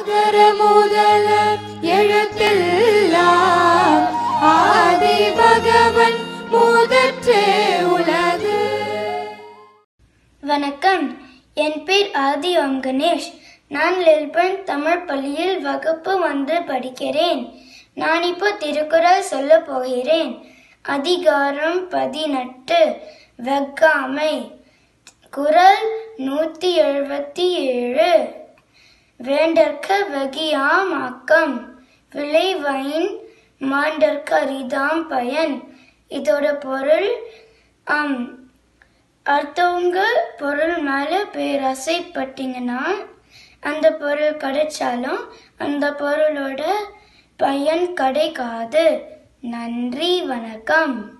அகர முதல எழுத்தெல்லாம் ஆதி பகவன் முதற்றே உலகு வணக்கம் என் பேர் ஆதி ஓம் கணேஷ் நான் லில்பன் தமிழ் பள்ளியில் வகுப்பு வந்து படிக்கிறேன் நான் இப்போ திருக்குறள் சொல்ல போகிறேன் அதிகாரம் பதினெட்டு வெக்காமை குரல் நூத்தி எழுபத்தி ஏழு வேண்டற்க வெகியாம் ஆக்கம் விளைவைன் மாண்டற்க அரிதாம் பயன் இதோட பொருள் ஆம் அடுத்தவங்க பொருள் மேல பேராசைப்பட்டீங்கன்னா அந்த பொருள் கிடைச்சாலும் அந்த பொருளோட பயன் கிடைக்காது நன்றி வணக்கம்